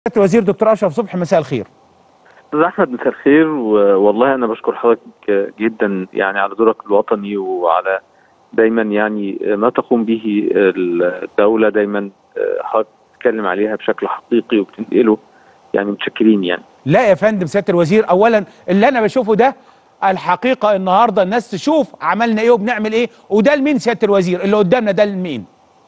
سياده الوزير دكتور اشرف صبحي مساء الخير استاذ احمد مساء الخير والله انا بشكر حضرتك جدا يعني على دورك الوطني وعلى دايما يعني ما تقوم به الدوله دايما حضرتك بتتكلم عليها بشكل حقيقي وبتنقله يعني متشكرين يعني لا يا فندم سياده الوزير اولا اللي انا بشوفه ده الحقيقه النهارده الناس تشوف عملنا ايه وبنعمل ايه وده لمين سياده الوزير اللي قدامنا ده لمين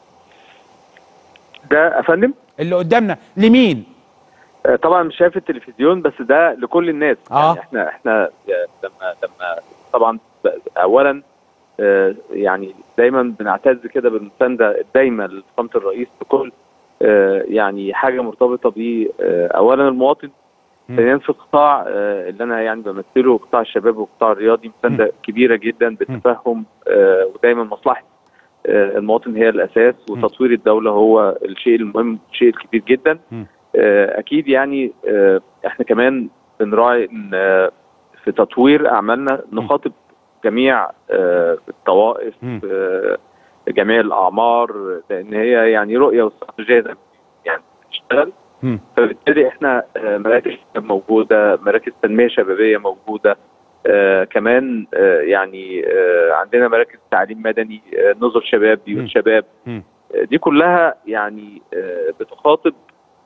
ده يا فندم اللي قدامنا لمين آه، طبعا مش شايف التلفزيون بس ده لكل الناس آه. يعني احنا احنا لما لما طبعا ب- اولا آه، يعني دايما بنعتز كده بالمسانده الدايمه لفخامه الرئيس بكل آه، يعني حاجه مرتبطه ب آه، اولا المواطن مم. ثانيا في القطاع آه، اللي انا يعني بمثله قطاع الشباب والقطاع الرياضي مسانده كبيره جدا بالتفهم آه، ودايما مصلحه آه، المواطن هي الاساس وتطوير الدوله هو الشيء المهم الشيء الكبير جدا مم. آه، اكيد يعني آه، احنا كمان بنراعي ان آه، في تطوير اعمالنا نخاطب جميع آه، الطوائف مم. آه، جميع الاعمار لان هي يعني رؤيه واستراتيجيه زي ما يعني بتشتغل مم. فبالتالي احنا آه، مراكز شباب موجوده مراكز تنميه شبابيه موجوده آه كمان آه يعني آه عندنا مراكز تعليم مدني آه نظر شباب مم. بيوت شباب مم. آه دي كلها يعني آه بتخاطب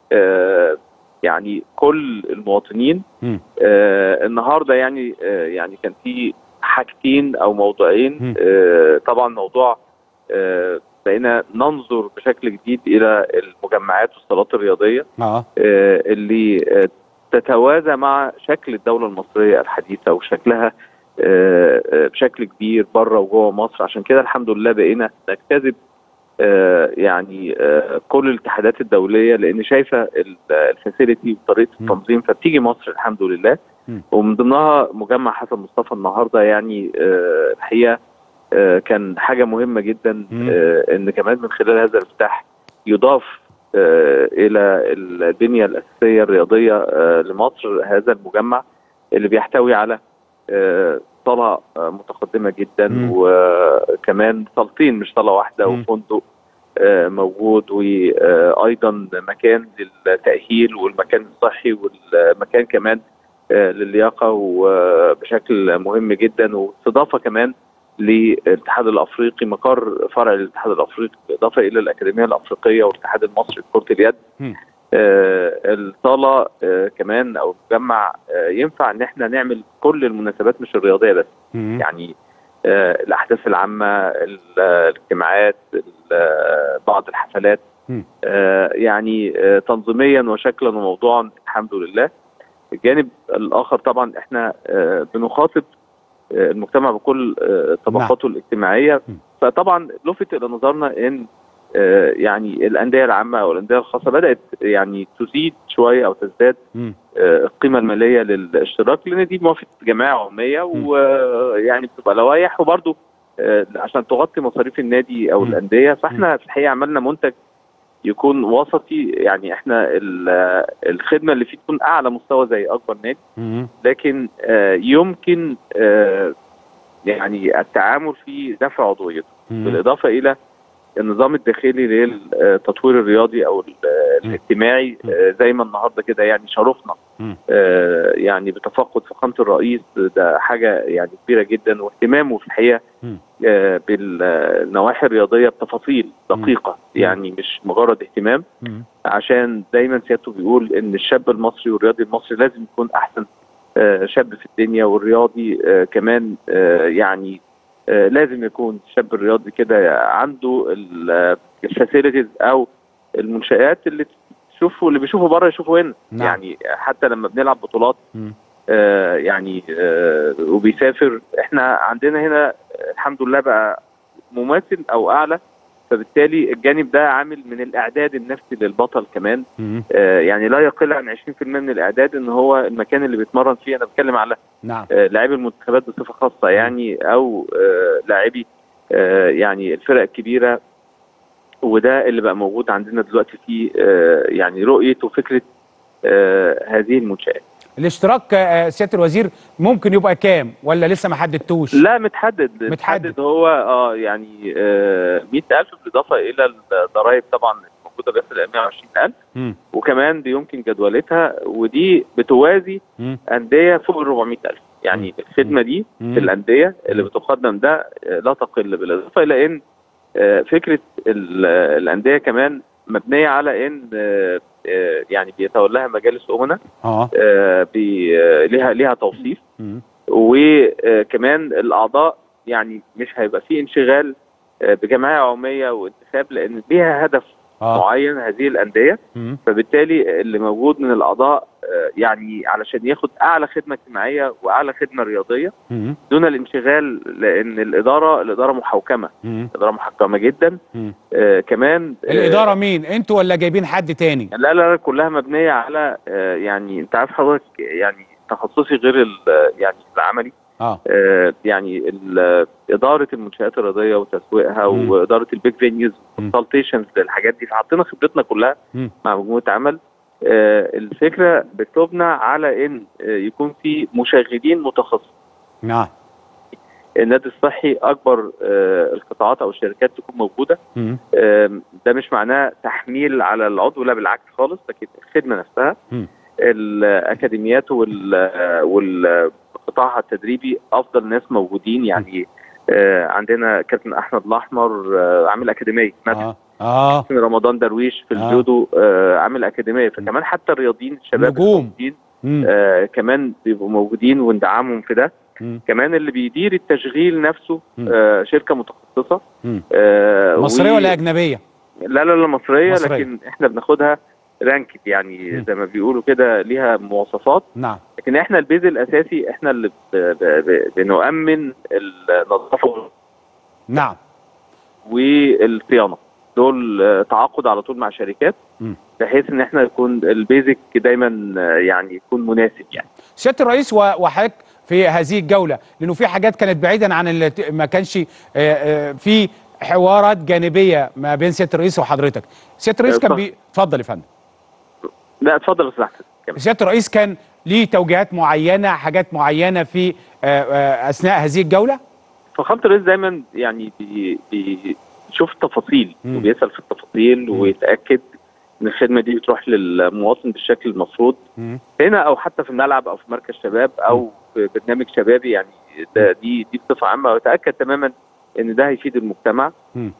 آه يعني كل المواطنين مم. آه النهارده يعني آه يعني كان في حاجتين او مم. موضوعين آه طبعا موضوع آه بقينا ننظر بشكل جديد الى المجمعات والصالات الرياضيه اه آه، اللي آه، تتوازى مع شكل الدولة المصرية الحديثة وشكلها آه، آه، بشكل كبير بره وجوه مصر عشان كده الحمد لله بقينا نجتذب آه، يعني آه، كل الاتحادات الدولية لأن شايفة ال- الفاسيلتي وطريقة م. التنظيم فبتيجي مصر الحمد لله م. ومن ضمنها مجمع حسن مصطفى النهارده يعني آه، الحقيقة آه، كان حاجة مهمة جدا م. آه، ان كمان من خلال هذا الافتتاح يضاف آه، الى البنيه الاساسيه الرياضيه آه، لمصر هذا المجمع اللي بيحتوي على آه، صاله آه، متقدمه جدا مم. وكمان صالتين مش صاله واحده مم. وفندق آه، موجود وايضا مكان للتاهيل والمكان الصحي والمكان كمان آه، للياقه وبشكل مهم جدا واستضافه كمان للاتحاد الافريقي مقر فرع الاتحاد الافريقي بالاضافه الى الاكاديميه الافريقيه والاتحاد المصري لكره اليد مم. آه الصاله آه كمان او المجمع آه ينفع ان احنا نعمل كل المناسبات مش الرياضيه بس مم. يعني آه الاحداث العامه ال- الاجتماعات ال- آه، بعض الحفلات مم. آه يعني آه تنظيميا وشكلا وموضوعا الحمد لله الجانب الاخر طبعا احنا آه بنخاطب آه، المجتمع بكل آه، طبقاته الاجتماعيه م. فطبعا لفت الى نظرنا ان آه، يعني الانديه العامه او الانديه الخاصه بدات يعني تزيد شويه او تزداد مم. آه، القيمه الماليه للاشتراك لان دي موافقه جمعيه عموميه ويعني بتبقى لوائح وبرده عشان تغطي مصاريف النادي او م. الانديه فاحنا في الحقيقه عملنا منتج يكون وسطي يعني احنا ال- الخدمه اللي فيه تكون اعلى مستوى زي اكبر نادي مم. لكن آه، يمكن آه، يعني التعامل في دفع عضويته مم. بالاضافه الى النظام الداخلي للتطوير الرياضي او ال- م. الاجتماعي آه، زي ما النهارده كده يعني شرفنا مم. آه، يعني بتفقد فخامه الرئيس ده حاجه يعني كبيره جدا واهتمامه في الحقيقه مم. آه، بالنواحي الرياضيه بتفاصيل دقيقه يعني مش مجرد اهتمام مم. عشان دايما سيادته بيقول ان الشاب المصري والرياضي المصري لازم يكون احسن آه، شاب في الدنيا والرياضي آه، كمان آه، يعني آه، لازم يكون الشاب الرياضي كده عنده الفاسيلتيز او المنشآت اللي تشوفه اللي بيشوفه بره يشوفه هنا نعم. يعني حتى لما بنلعب بطولات مم. آه، يعني آه، وبيسافر احنا عندنا هنا آه، الحمد لله بقى مماثل او اعلى فبالتالي الجانب ده عامل من الاعداد النفسي للبطل كمان مم. آه، يعني لا يقل عن 20% من الاعداد ان هو المكان اللي بيتمرن فيه انا بتكلم على نعم آه، لاعبي المنتخبات بصفه خاصه يعني او آه، لاعبي آه، يعني الفرق الكبيره وده اللي بقى موجود عندنا دلوقتي في آه، يعني رؤيه وفكره آه، هذه المنشات الاشتراك آه، سياده الوزير ممكن يبقى كام ولا لسه ما حددتوش لا متحدد متحدد. هو اه يعني آه 100000 بالاضافه الى الضرائب طبعا موجوده بيصل 120000 مم. وكمان بيمكن جدولتها ودي بتوازي مم. انديه فوق ال 400000 يعني الخدمه دي مم. في الانديه اللي بتقدم ده آه، لا تقل بالاضافه الى ان آه، فكره ال- آه، الانديه كمان مبنيه على ان آه، آه، يعني بيتولاها مجالس امنا اه آه، بي- آه، ليها ليها توصيف مم. وكمان الاعضاء يعني مش هيبقى فيه انشغال آه، بجمعيه عموميه وانتخاب لان ليها هدف اه معين هذه الانديه مم. فبالتالي اللي موجود من الاعضاء آه، يعني علشان ياخد اعلى خدمه اجتماعيه واعلى خدمه رياضيه مم. دون الانشغال لان الاداره الاداره محوكمه مم. الاداره محكمه جدا مم. آه كمان آه، الاداره مين انتوا ولا جايبين حد تاني لا لا لا كلها مبنيه على آه يعني انت عارف حضرتك يعني تخصصي غير ال- يعني العملي اه آه يعني ال- اداره المنشات الرياضيه وتسويقها مم. واداره البيج فينيوز مم. كونسلتيشنز للحاجات دي فحطينا خبرتنا كلها مم. مع مجموعه عمل آه الفكره بتبنى على ان آه يكون في مشغلين متخصصين نعم النادي الصحي اكبر آه القطاعات او الشركات تكون موجوده مم. آم، ده مش معناه تحميل على العضو لا بالعكس خالص لكن الخدمه نفسها مم. الاكاديميات وال والقطاعها التدريبي افضل ناس موجودين يعني آه، عندنا كابتن احمد الاحمر آه، عامل اكاديميه مثلا اه اه كابتن رمضان درويش في آه. الجودو آه، عامل اكاديميه فكمان حتى الرياضيين الشباب نجوم. الموجودين مم. آه، كمان بيبقوا موجودين وندعمهم في ده مم. كمان اللي بيدير التشغيل نفسه مم. آه، شركه متخصصه مم. آه، مصريه و- ولا اجنبيه لا لا لا مصرية, مصرية. لكن احنا بناخدها رانكد يعني مم. زي ما بيقولوا كده ليها مواصفات نعم لكن احنا البيز الاساسي احنا اللي ب- ب- ب- بنؤمن النظافة نعم والصيانة دول آه، تعاقد على طول مع شركات مم. بحيث ان احنا يكون البيزك دايما آه، يعني يكون مناسب يعني سياده الرئيس و- وحضرتك في هذه الجوله لانه في حاجات كانت بعيدا عن اللي ت- ما كانش آه، آه، في حوارات جانبيه ما بين سياده الرئيس وحضرتك سياده الرئيس كان اتفضل. بي... اتفضل يا فندم لا اتفضل يا استاذ احمد كمل. سياده الرئيس كان ليه توجيهات معينه حاجات معينه في آه، آه، اثناء هذه الجوله فخامة الرئيس دايما يعني بي- بيشوف التفاصيل مم. وبيسأل في التفاصيل مم. ويتأكد ان الخدمة دي بتروح للمواطن بالشكل المفروض مم. هنا او حتى في الملعب او في مركز شباب او في برنامج شبابي يعني ده دي دي بصفه عامه ويتاكد تماما ان ده هيفيد المجتمع مم.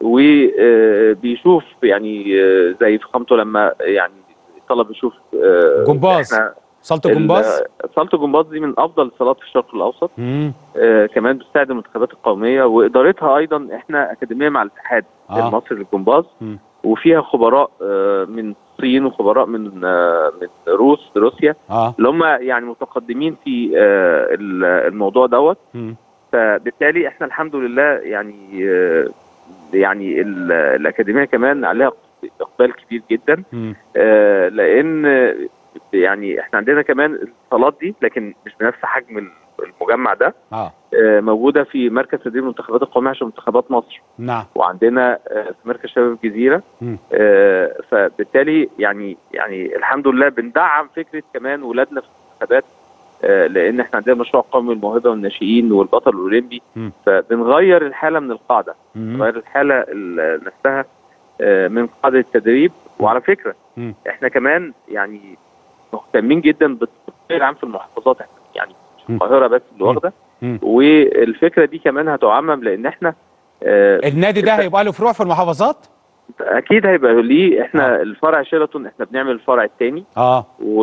وبيشوف يعني آه، زي فخامته لما يعني طلب يشوف آه، جمباز. احنا صاله ال- الجمباز صاله الجمباز دي من افضل الصالات في الشرق الاوسط مم. آه، كمان بتساعد المنتخبات القوميه وادارتها ايضا احنا اكاديميه مع الاتحاد آه. المصري للجمباز مم. وفيها خبراء آه، من الصين وخبراء من آه، من روس روسيا اه اللي هم يعني متقدمين في آه، ال- الموضوع دوت مم. فبالتالي احنا الحمد لله يعني آه، يعني ال- الاكاديميه كمان عليها اقبال كبير جدا مم. آه، لان آه، يعني احنا عندنا كمان الصالات دي لكن مش بنفس حجم المجمع ده اه آه، موجوده في مركز تدريب المنتخبات القوميه عشان منتخبات مصر نعم وعندنا آه، في مركز شباب الجزيره مم. آه، فبالتالي يعني يعني الحمد لله بندعم فكره كمان ولادنا في المنتخبات آه، لان احنا عندنا مشروع قومي الموهبه والناشئين والبطل الاولمبي مم. فبنغير الحاله من القاعده مم. نغير الحاله ال- نفسها آه، من قاعده التدريب وعلى فكره مم. احنا كمان يعني مهتمين جدا بالتطوير العام في المحافظات احنا يعني مش مم. القاهره بس اللي مم. واخده مم. والفكره دي كمان هتعمم لان احنا آه، النادي ده هيبقى له فروع في المحافظات اكيد هيبقى ليه احنا الفرع شيراتون احنا بنعمل الفرع الثاني اه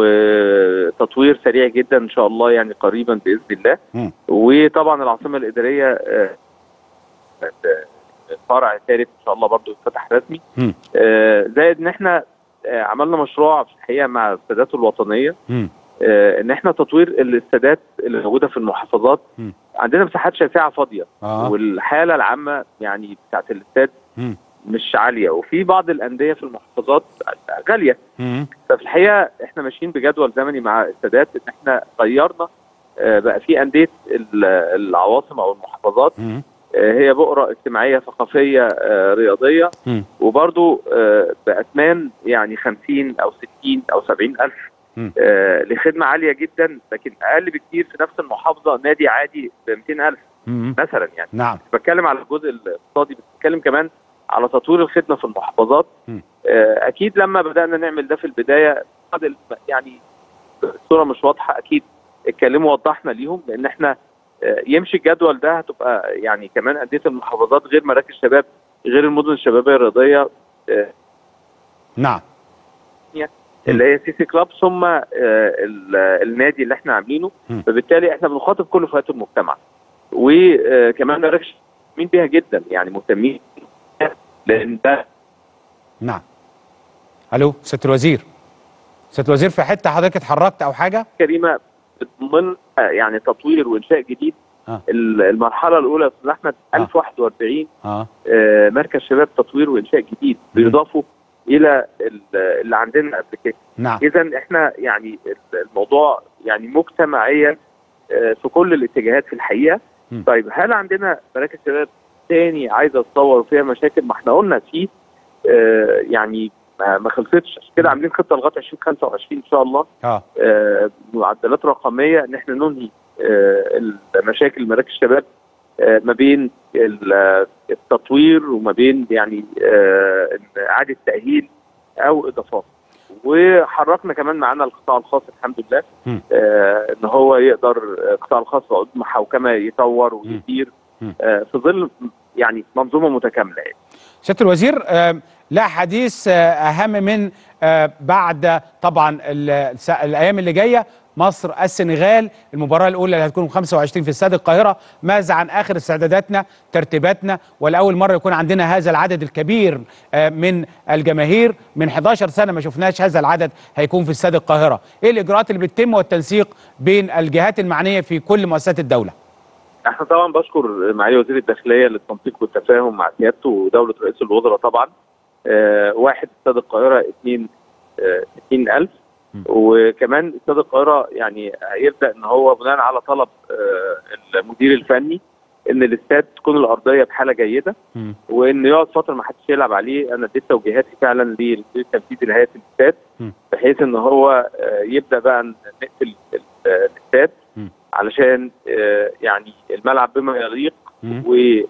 وتطوير سريع جدا ان شاء الله يعني قريبا باذن الله مم. وطبعا العاصمه الاداريه آه، فرع ثالث ان شاء الله برضو يتفتح رسمي مم. آه، زائد ان احنا آه، عملنا مشروع في الحقيقه مع السادات الوطنيه مم. آه، ان احنا تطوير الاستادات اللي موجوده في المحافظات مم. عندنا مساحات شاسعه فاضيه اه والحاله العامه يعني بتاعت الاستاد مم. مش عاليه وفي بعض الانديه في المحافظات غاليه مم. ففي الحقيقه احنا ماشيين بجدول زمني مع السادات ان احنا غيرنا آه، بقى في انديه ال- العواصم او المحافظات مم. آه، هي بؤره اجتماعيه ثقافيه آه، رياضيه مم. وبرضو آه، باثمان يعني 50 او 60 او 70 الف مم. آه، لخدمه عاليه جدا لكن اقل بكتير في نفس المحافظه نادي عادي ب 200 الف مم. مثلا يعني نعم مش بتكلم على الجزء الاقتصادي بس بتكلم كمان على تطوير الخدمه في المحافظات م. آه، اكيد لما بدانا نعمل ده في البدايه بعد ال- يعني الصوره مش واضحه اكيد اتكلموا وضحنا ليهم لان احنا آه، يمشي الجدول ده هتبقى يعني كمان انديه المحافظات غير مراكز شباب غير المدن الشبابيه الرياضيه آه، نعم اللي هي سي سي كلاب ثم آه، ال- النادي اللي احنا عاملينه م. فبالتالي احنا بنخاطب كل فئات المجتمع وكمان مراكز مهتمين بيها جدا يعني مهتمين بيها لان ده نعم الو سياده الوزير سياده الوزير في حته حضرتك اتحركت او حاجه كريمه ضمن آه، يعني تطوير وانشاء جديد آه. ال- المرحله الاولى يا استاذ احمد آه. 1041 اه آه، مركز شباب تطوير وانشاء جديد م. بيضافوا الى ال- اللي عندنا قبل كده نعم اذا احنا يعني الموضوع يعني مجتمعيا آه، في كل الاتجاهات في الحقيقه م. طيب هل عندنا مراكز شباب تاني عايزه تطور فيها مشاكل ما احنا قلنا في آه، يعني ما ما خلصتش عشان كده عاملين خطه لغايه 2025 ان شاء الله اه آه، معدلات رقميه ان احنا ننهي آه، المشاكل مراكز الشباب آه، ما بين ال- التطوير وما بين يعني آه، اعاده تاهيل او اضافات وحركنا كمان معانا القطاع الخاص الحمد لله مم. آه ان هو يقدر القطاع الخاص بعقود محاكمه يطور ويدير مم. آه في ظل يعني منظومه متكامله يعني. سياده الوزير آه، لا حديث آه، اهم من آه، بعد طبعا ال- الس- الايام اللي جايه مصر السنغال المباراه الاولى اللي هتكون 25 في استاد القاهره ماذا عن اخر استعداداتنا ترتيباتنا ولاول مره يكون عندنا هذا العدد الكبير آه، من الجماهير من 11 سنه ما شفناش هذا العدد هيكون في استاد القاهره ايه الاجراءات اللي بتتم والتنسيق بين الجهات المعنيه في كل مؤسسات الدوله احنا طبعا بشكر معالي وزير الداخليه للتنسيق والتفاهم مع سيادته ودوله رئيس الوزراء طبعا آه واحد استاد القاهره اثنين آه 20000 م. وكمان استاد القاهره يعني هيبدا ان هو بناء على طلب آه المدير الفني ان الاستاد تكون الارضيه بحاله جيده مم. وان يقعد فتره ما حدش يلعب عليه انا اديت توجيهاتي فعلا للمدير التنفيذي لهيئه الاستاد م. بحيث ان هو آه، يبدا بقى نقفل ال- الاستاد م. علشان آه، يعني الملعب بما يليق مم.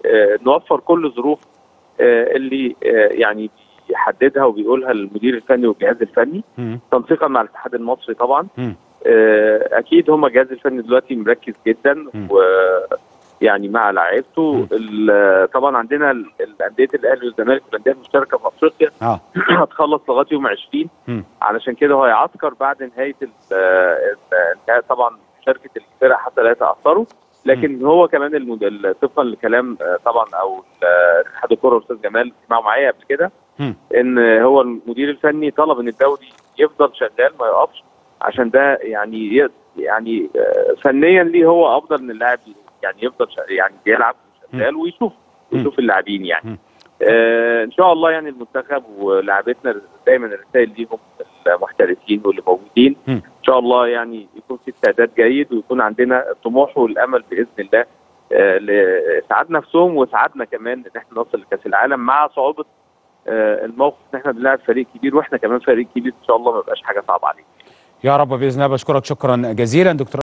ونوفر كل الظروف آه، اللي آه، يعني بيحددها وبيقولها المدير الفني والجهاز الفني مم. تنسيقا مع الاتحاد المصري طبعا مم. آه، اكيد هم الجهاز الفني دلوقتي مركز جدا مم. ويعني مع لعيبته مم. ال- طبعا عندنا ال- الانديه الاهلي والزمالك والانديه المشتركه في افريقيا اه هتخلص لغايه يوم 20 مم. علشان كده هو هيعسكر بعد نهايه ال- ال- انتهاء طبعا مشاركه الفرق حتى لا يتاثروا لكن هو كمان المد... ال- طبقا لكلام آه، طبعا او ال- اتحاد الكره والاستاذ جمال معه معايا قبل كده مم. ان هو المدير الفني طلب ان الدوري يفضل شغال ما يقفش عشان ده يعني ي- يعني آه، فنيا ليه هو افضل ان اللاعب يعني يفضل شغال يعني بيلعب شغال ويشوف مم. ويشوف اللاعبين يعني مم. آه ان شاء الله يعني المنتخب ولاعبتنا دايما الرسائل ليهم المحترفين واللي موجودين مم. ان شاء الله يعني يكون في استعداد جيد ويكون عندنا الطموح والامل باذن الله آه لاسعاد نفسهم واسعادنا كمان ان احنا نوصل لكاس العالم مع صعوبه آه الموقف ان احنا بنلعب فريق كبير واحنا كمان فريق كبير ان شاء الله ما يبقاش حاجه صعبه علينا يا رب باذن الله بشكرك شكرا جزيلا دكتور